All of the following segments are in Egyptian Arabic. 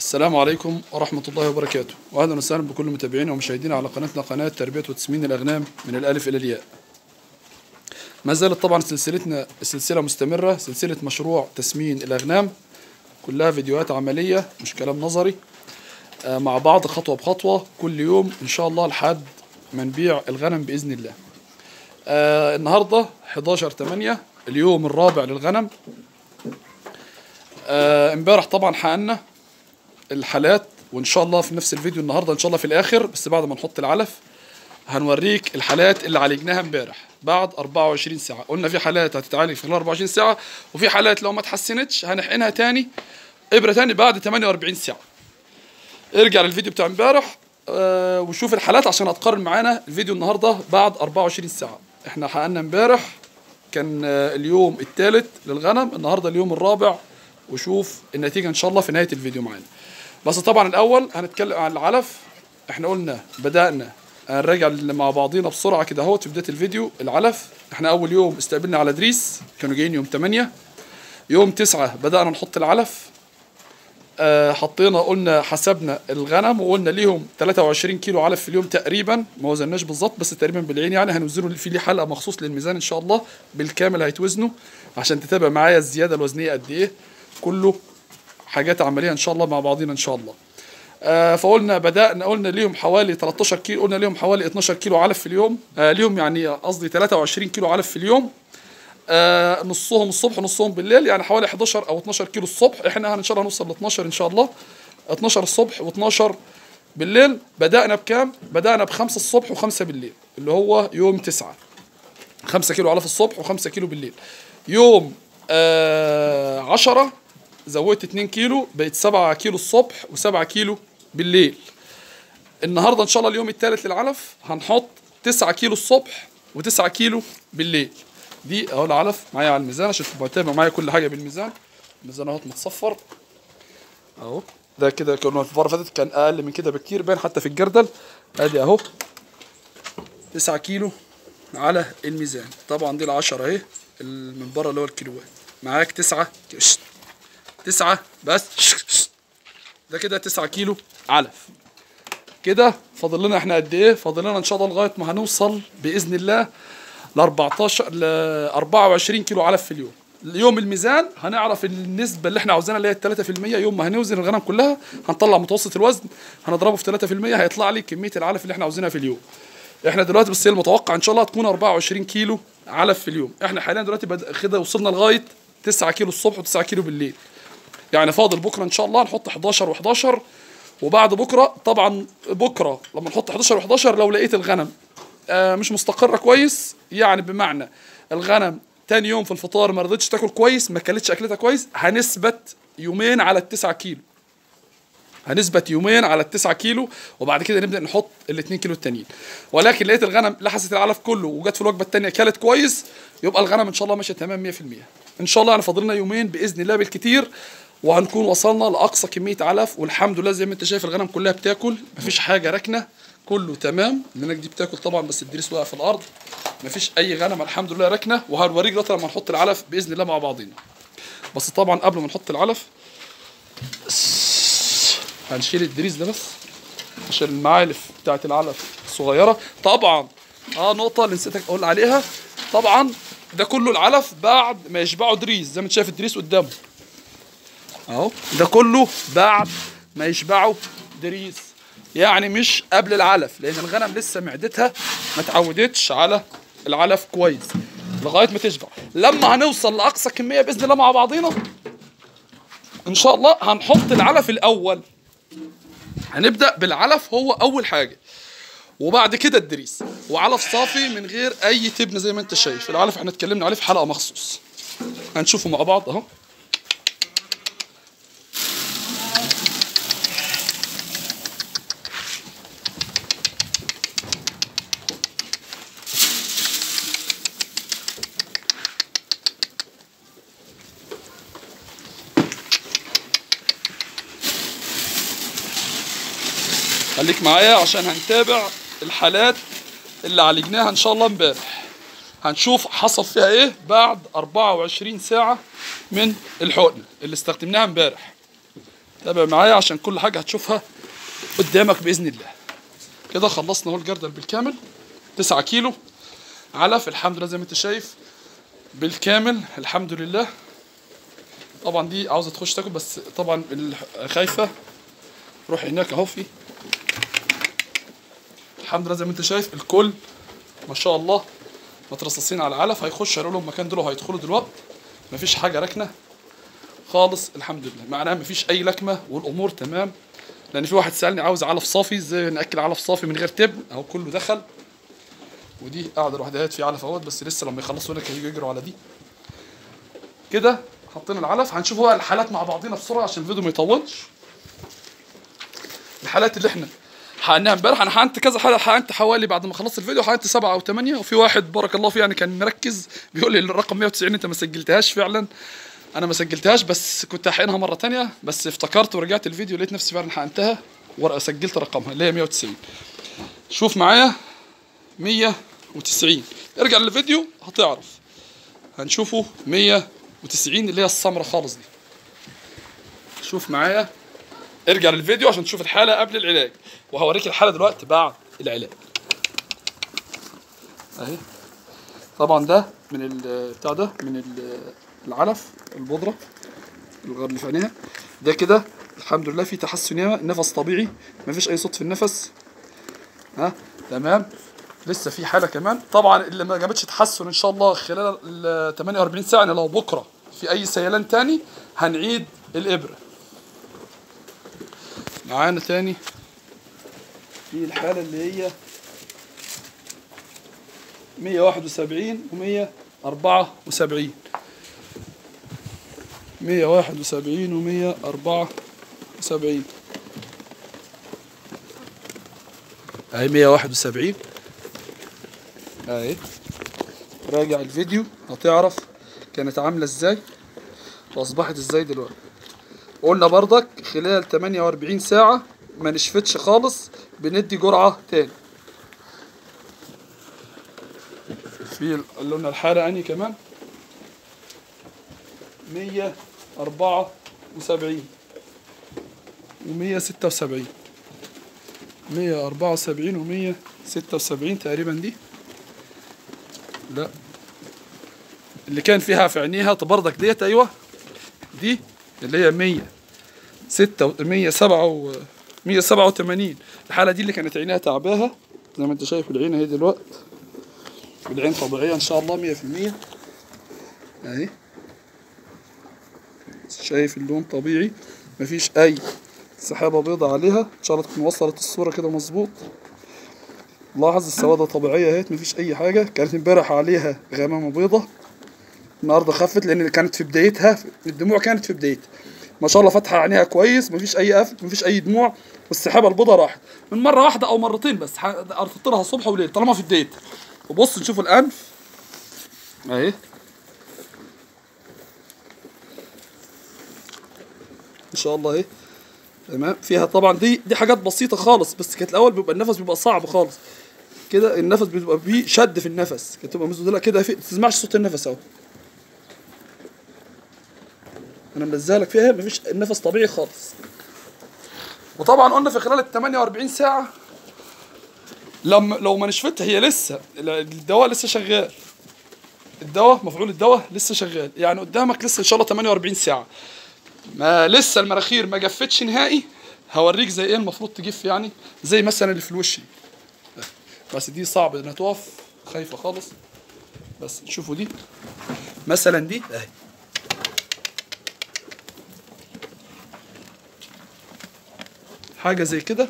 السلام عليكم ورحمة الله وبركاته وأهلا وسهلا بكل متابعينا ومشاهدينا على قناتنا قناة تربية وتسمين الأغنام من الألف إلى الياء ما زالت طبعا سلسلتنا السلسلة مستمرة سلسلة مشروع تسمين الأغنام كلها فيديوهات عملية مش كلام نظري آه، مع بعض خطوة بخطوة كل يوم إن شاء الله لحد ما نبيع الغنم بإذن الله آه النهاردة 11 8 اليوم الرابع للغنم آه، امبارح طبعا حققنا الحالات وان شاء الله في نفس الفيديو النهارده ان شاء الله في الاخر بس بعد ما نحط العلف هنوريك الحالات اللي عالجناها امبارح بعد 24 ساعه قلنا في حالات هتتعالج في خلال 24 ساعه وفي حالات لو ما اتحسنتش هنحقنها تاني ابره تاني بعد 48 ساعه ارجع للفيديو بتاع امبارح آه وشوف الحالات عشان هتقارن معانا الفيديو النهارده بعد 24 ساعه احنا حققنا امبارح كان آه، اليوم الثالث للغنم النهارده اليوم الرابع وشوف النتيجه ان شاء الله في نهايه الفيديو معانا بس طبعا الاول هنتكلم عن العلف احنا قلنا بدانا هنراجع مع بعضينا بسرعه كده اهوت في بدايه الفيديو العلف احنا اول يوم استقبلنا على دريس كانوا جايين يوم 8 يوم 9 بدانا نحط العلف آه، حطينا قلنا حسبنا الغنم وقلنا ليهم 23 كيلو علف في اليوم تقريبا ما وزناش بالظبط بس تقريبا بالعين يعني هنوزنه في ليه حلقه مخصوص للميزان ان شاء الله بالكامل هيتوزنوا عشان تتابع معايا الزياده الوزنيه قد ايه كله حاجات عمليه ان شاء الله مع بعضينا ان شاء الله آه فقلنا بدانا قلنا ليهم حوالي 13 كيلو قلنا ليهم حوالي 12 كيلو علف في اليوم آه ليهم يعني قصدي 23 كيلو علف في اليوم آه نصهم الصبح ونصهم بالليل يعني حوالي 11 او 12 كيلو الصبح احنا ان شاء الله هنوصل ل 12 ان شاء الله 12 الصبح و12 بالليل بدانا بكام بدانا بخمسة الصبح وخمسة بالليل اللي هو يوم 9 5 كيلو علف الصبح و5 كيلو بالليل يوم آه 10 زودت 2 كيلو بقت 7 كيلو الصبح و7 كيلو بالليل النهارده ان شاء الله اليوم الثالث للعلف هنحط 9 كيلو الصبح و9 كيلو بالليل دي اهو العلف معايا على الميزان عشان تبقى تتابع معايا كل حاجه بالميزان الميزان اهو متصفر اهو ده كده كنا في المره اللي فاتت كان اقل من كده بكتير باين حتى في الجردل ادي اهو 9 كيلو على الميزان طبعا دي العشرة اهي ال- من بره اللي هو الكيلوات معاك تسعة شت. تسعة بس شت. ده كده تسعة كيلو علف كده فاضل لنا احنا قد ايه فاضل لنا ان شاء الله لغايه ما هنوصل باذن الله ل 14 ل 24 كيلو علف في اليوم يوم الميزان هنعرف النسبه اللي احنا عاوزينها اللي هي 3% يوم ما هنوزن الغنم كلها هنطلع متوسط الوزن هنضربه في 3% هيطلع لي كميه العلف اللي احنا عاوزينها في اليوم احنا دلوقتي بس هي المتوقع ان شاء الله تكون 24 كيلو علف في اليوم احنا حاليا دلوقتي بد- كده وصلنا لغايه 9 كيلو الصبح و9 كيلو بالليل يعني فاضل بكره ان شاء الله نحط 11 و11 وبعد بكره طبعا بكره لما نحط 11 و11 لو لقيت الغنم آه مش مستقره كويس يعني بمعنى الغنم تاني يوم في الفطار ما رضتش تاكل كويس ما كلتش اكلتها كويس هنثبت يومين على التسعة كيلو هنثبت يومين على التسعة كيلو وبعد كده نبدا نحط الاتنين كيلو التانيين ولكن لقيت الغنم لحست العلف كله وجت في الوجبه التانيه كلت كويس يبقى الغنم ان شاء الله ماشيه تمام 100% ان شاء الله يعني فاضل لنا يومين باذن الله بالكتير وهنكون وصلنا لاقصى كميه علف والحمد لله زي ما انت شايف الغنم كلها بتاكل مفيش حاجه راكنه كله تمام الناج دي بتاكل طبعا بس الدريس وقع في الارض مفيش اي غنم الحمد لله راكنه وهنوريك دلوقتي لما نحط العلف باذن الله مع بعضينا بس طبعا قبل ما نحط العلف هنشيل الدريس ده بس عشان المعالف بتاعت العلف الصغيره طبعا اه نقطه اللي نسيت اقول عليها طبعا ده كله العلف بعد ما يشبعوا دريس زي ما انت شايف الدريس قدامه اهو ده كله بعد ما يشبعوا دريس يعني مش قبل العلف لان الغنم لسه معدتها ما اتعودتش على العلف كويس لغايه ما تشبع لما هنوصل لاقصى كميه باذن الله مع بعضينا ان شاء الله هنحط العلف الاول هنبدا بالعلف هو اول حاجه وبعد كده الدريس وعلف صافي من غير اي تبن زي ما انت شايف العلف احنا اتكلمنا عليه في حلقه مخصوص هنشوفه مع بعض اهو خليك معايا عشان هنتابع الحالات اللي عالجناها ان شاء الله امبارح هنشوف حصل فيها ايه بعد 24 ساعة من الحقنة اللي استخدمناها امبارح تابع معايا عشان كل حاجه هتشوفها قدامك باذن الله كده خلصنا اهو الجردل بالكامل 9 كيلو علف الحمد لله زي ما انت شايف بالكامل الحمد لله طبعا دي عاوزه تخش تاكل بس طبعا ال- خايفه روح هناك اهو في الحمد لله زي ما انت شايف الكل ما شاء الله مترصصين على العلف هيخش هيقول لهم مكان دول وهيدخلوا دلوقتي مفيش حاجه ركنه خالص الحمد لله معناها مفيش اي لكمه والامور تمام لان في واحد سالني عاوز علف صافي ازاي ناكل علف صافي من غير تبن اهو كله دخل ودي قاعده لوحدها في علف اهوت بس لسه لما يخلصوا هناك هيجوا يجروا على دي كده حطينا العلف هنشوف بقى الحالات مع بعضينا بسرعه عشان الفيديو ما يطولش الحالات اللي احنا حقناها امبارح انا حقنت كذا حاله حقنت حوالي بعد ما خلصت الفيديو حقنت سبعه او ثمانيه وفي واحد بارك الله فيه يعني كان مركز بيقول لي الرقم 190 انت ما سجلتهاش فعلا انا ما سجلتهاش بس كنت هحقنها مره تانية بس افتكرت ورجعت الفيديو لقيت نفسي فعلا حقنتها وسجلت رقمها اللي هي 190 شوف معايا 190 ارجع للفيديو هتعرف هنشوفه 190 اللي هي السمرة خالص دي شوف معايا ارجع للفيديو عشان تشوف الحالة قبل العلاج وهوريك الحالة دلوقتي بعد العلاج اهي طبعا ده من ال- بتاع ده من ال- العلف البودرة الغير اللي في عينيها ده كده الحمد لله في تحسن ياما النفس طبيعي مفيش اي صوت في النفس ها تمام لسه في حاله كمان طبعا اللي ما جابتش تحسن ان شاء الله خلال ال 48 ساعه يعني لو بكره في اي سيلان تاني هنعيد الابره معانا تاني في الحاله اللي هي 171 و 174 171 و 174 اهي 171 اهي راجع الفيديو هتعرف كانت عاملة ازاي واصبحت ازاي دلوقتي قلنا برضك خلال 48 ساعة ما نشفتش خالص بندي جرعة تاني في اللي قلنا الحالة اني كمان 174 و 176 174 و 176 تقريبا دي لا اللي كان فيها في عينيها برضك ديت ايوه دي اللي هي 100 6 107 و 187 الحاله دي اللي كانت عينيها تعباها زي ما انت شايف العين اهي دلوقتي العين طبيعيه ان شاء الله 100% اهي شايف اللون طبيعي مفيش اي سحابه بيضة عليها ان شاء الله تكون وصلت الصوره كده مظبوط لاحظ السوادة طبيعية اهيت مفيش أي حاجة كانت امبارح عليها غمامة بيضة النهاردة خفت لأن كانت في بدايتها الدموع كانت في بدايتها ما شاء الله فاتحة عينيها كويس مفيش أي قفل مفيش أي دموع والسحابة البيضة راحت من مرة واحدة أو مرتين بس قرطت لها صبح وليل طالما في بدايتها وبص نشوف الأنف أهي إن شاء الله أهي تمام فيها طبعا دي دي حاجات بسيطه خالص بس كانت الاول بيبقى النفس بيبقى صعب خالص كده النفس بيبقى فيه شد في النفس كانت تبقى مزودة كده في تسمعش صوت النفس اهو انا منزلها لك فيها مفيش النفس طبيعي خالص وطبعا قلنا في خلال ال 48 ساعه لما لو ما نشفتها هي لسه الدواء لسه شغال الدواء مفعول الدواء لسه شغال يعني قدامك لسه ان شاء الله 48 ساعه ما لسه المراخير ما جفتش نهائي هوريك زي ايه المفروض تجف يعني زي مثلا اللي في الوش دي. بس دي صعب انها تقف خايفه خالص بس شوفوا دي مثلا دي اهي حاجه زي كده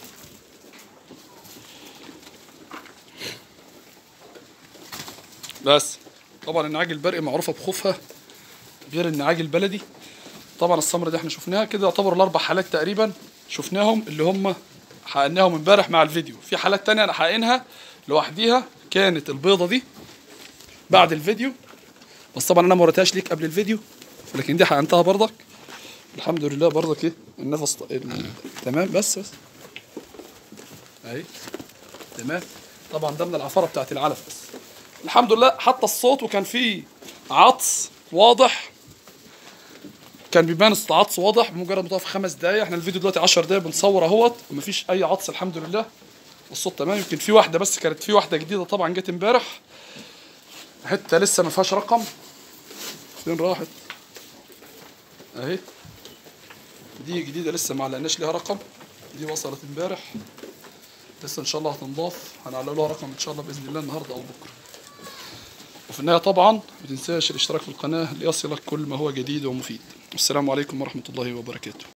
بس طبعا النعاج البرقي معروفه بخوفها غير النعاج البلدي طبعا السمرة دي احنا شفناها كده يعتبر الاربع حالات تقريبا شفناهم اللي هم حقناهم امبارح مع الفيديو في حالات تانية انا حقنها لوحديها كانت البيضة دي بعد الفيديو بس طبعا انا ما وريتهاش ليك قبل الفيديو لكن دي حقنتها برضك الحمد لله برضك ايه النفس ط... ال... تمام بس بس اهي تمام طبعا ده من العفاره بتاعت العلف بس الحمد لله حتى الصوت وكان فيه عطس واضح كان بيبان استعاطس واضح بمجرد ما تقف خمس دقايق احنا الفيديو دلوقتي 10 دقايق بنصور اهوت ومفيش اي عطس الحمد لله الصوت تمام يمكن في واحده بس كانت في واحده جديده طبعا جت امبارح حته لسه ما فيهاش رقم فين راحت اهي دي جديده لسه ما علقناش ليها رقم دي وصلت امبارح لسه ان شاء الله هتنضاف هنعلق لها رقم ان شاء الله باذن الله النهارده او بكره وفي النهايه طبعا ما تنساش الاشتراك في القناه ليصلك كل ما هو جديد ومفيد والسلام عليكم ورحمه الله وبركاته